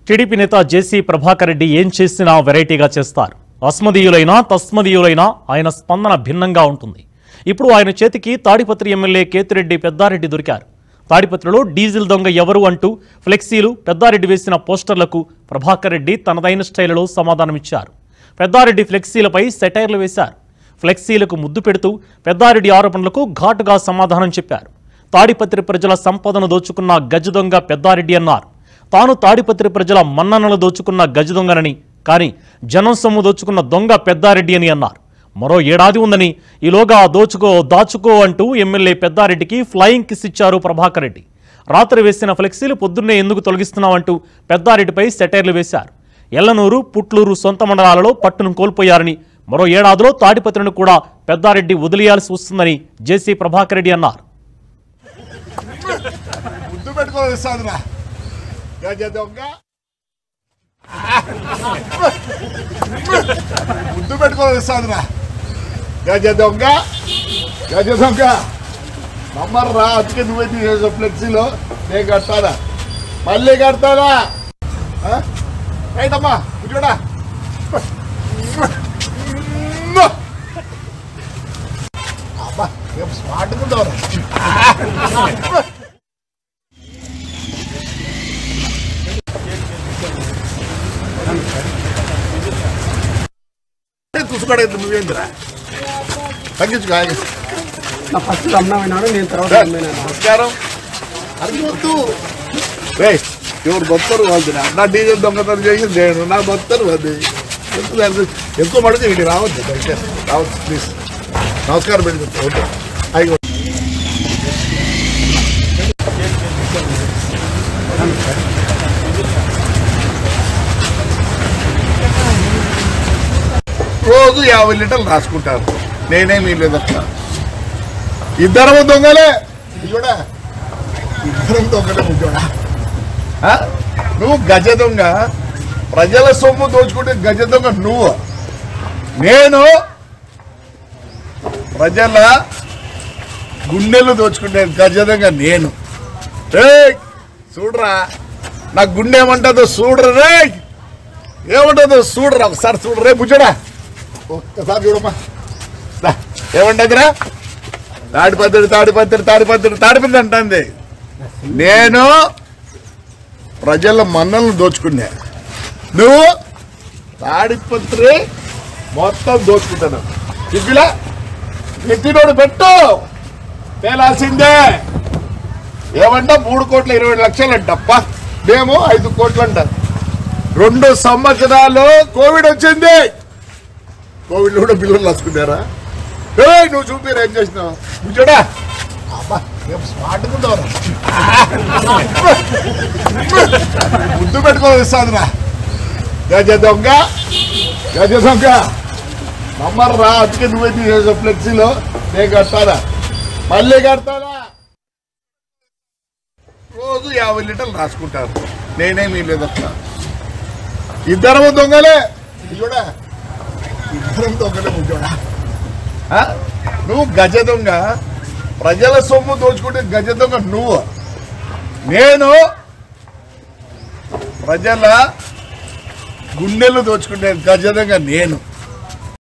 TDP నేత జేసీ ప్రభాకర్ రెడ్డి ఏం చేసినా వెరైటీగా చేస్తారు అస్మదీయులైనా తస్మదీయులైనా ఆయన స్పందన భిన్నంగా ఉంటుంది ఇప్పుడు ఆయన చేతికి తాడిపత్రి ఎమ్మెల్యే కేతిరెడ్డి పెద్దారెడ్డి దొరికారు తాడిపత్రిలో డీజిల్ దొంగ ఎవరు అంటూ ఫ్లెక్సీలు పెద్దారెడ్డి వేసిన పోస్టర్లకు ప్రభాకర్ రెడ్డి తనదైన స్టైలులో సమాధానమిచ్చారు పెద్దారెడ్డి ఫ్లెక్సీలపై సెటైర్లు వేశారు ఫ్లెక్సీలకు ముద్దు పెడుతూ పెద్దారెడ్డి ఆరోపణలకు ఘాటుగా సమాధానం చెప్పారు తాడిపత్రి ప్రజల సంపదను దోచుకున్న గజ దొంగ పెద్దారెడ్డి అన్నారు తాను తాడిపత్రి ప్రజల మన్ననలు దోచుకున్న గజ దొంగనని కానీ జనం సొమ్ము దోచుకున్న దొంగ పెద్దారెడ్డి అని అన్నారు మరో ఏడాది ఉందని ఈలోగా దోచుకో దాచుకో అంటూ ఎమ్మెల్యే పెద్దారెడ్డికి ఫ్లయింగ్ కిస్ ఇచ్చారు ప్రభాకర్ రెడ్డి రాత్రి వేసిన ఫ్లెక్సీలు పొద్దున్నే ఎందుకు తొలగిస్తున్నావంటూ పెద్దారెడ్డిపై సెటైర్లు వేశారు ఎల్లనూరు పుట్లూరు సొంత మండలాలలో పట్టును కోల్పోయారని మరో ఏడాదిలో తాడిపత్రిని కూడా పెద్దారెడ్డి వదిలేయాల్సి వస్తుందని జేసీ ప్రభాకర్ రెడ్డి అన్నారు ముద్దు పెట్టుకోవాలి సాధన గజ దొంగ ముద్దు పెట్టుకోవాలి సాధన గజ దొంగ గజ దొంగ నమ్మర్రా అందుకే నువ్వే తీసేసావు ఫ్లెక్సీలో నేను కడతానా మళ్ళీ కడతానా ఆ? రైట్ అమ్మా కూర్చోడా అబ్బా ఏం స్మార్ట్గా ఉండవరా చూసుకోలేదు నువ్వేంద్రా తగ్గించుకో ఆగి. నా ఫస్ట్ అమ్మాయినాడు నేను తర్వాత అమ్మాయినాడు నమస్కారం అర్థవద్దు రే ఎవరు బొత్తరు వద్దురా నా డీజిల్ దొంగతనం చేసి నేను నా బొత్తరు వద్దు ఎక్కువ దానికి- ఎక్కువ పడితే వీడికి రావద్దు దయచేసి రావద్దు ప్లీజ్ నమస్కారం పెట్టి ఓకే అయ్యి రోజు యాభై లీటర్లు రాసుకుంటారు నేనేమీ లేదక్క ఇద్దరము దొంగలే ఇది కూడా ఇద్దరం దొంగలే ముగ్గురా ఆ? నువ్వు గజ దొంగ ప్రజల సొమ్ము దోచుకుంటే గజ దొంగ నువ్వు నేను ప్రజల గుండెలు దోచుకుంటే గజ దొంగ నేను ఏయ్ చూడరా నా గుండె ఏమంటుందో చూడరా రే ఏమంటుందో చూడరా ఒకసారి చూడరా రే బుజ్జడా ఒక్కసారి చూడమ్మా దా, ఏమంటదిరా తాడిపత్రి తాడిపత్రి తాడిపత్రి తాడిపత్రి అంటుంది నేను ప్రజల మన్నలను దోచుకున్నా నువ్వు తాడిపత్రి మొత్తం దోచుకుంటాను ఇవ్విలా పెట్టినోడు పెట్టు తేలాల్సిందే ఏమంట మూడు కోట్ల ఇరవై లక్షలు అంటప్ప మేము ఐదు కోట్లు అంట రెండు సంవత్సరాలు కోవిడ్ వచ్చింది కోవిడ్ కూడా బిల్లులు రాసుకున్నారా ఏయ్ నువ్వు చూపిరు ఏం చేసినావు నువ్వు చూడా అబ్బా ఏం స్మార్ట్గా ఉండవరా ముద్దు పెట్టుకోవాలి సాధన గజ దొంగ గజ దొంగ నమ్మర్రా అందుకే నువ్వే తీసేసావు ఫ్లెక్సీలో నేను కడతానా మళ్ళీ కడతానా రోజు యాభై లీటర్లు రాసుకుంటారు నేనేమీ లేదక్క ఇద్దరము దొంగలే ఇది కూడా ఇద్దరం దొంగలే ముగ్గురా ఆ? నువ్వు గజ దొంగ ప్రజల సొమ్ము దోచుకుంటే గజ దొంగ నువ్వు నేను ప్రజల గుండెలు దోచుకుంటే గజ దొంగ నేను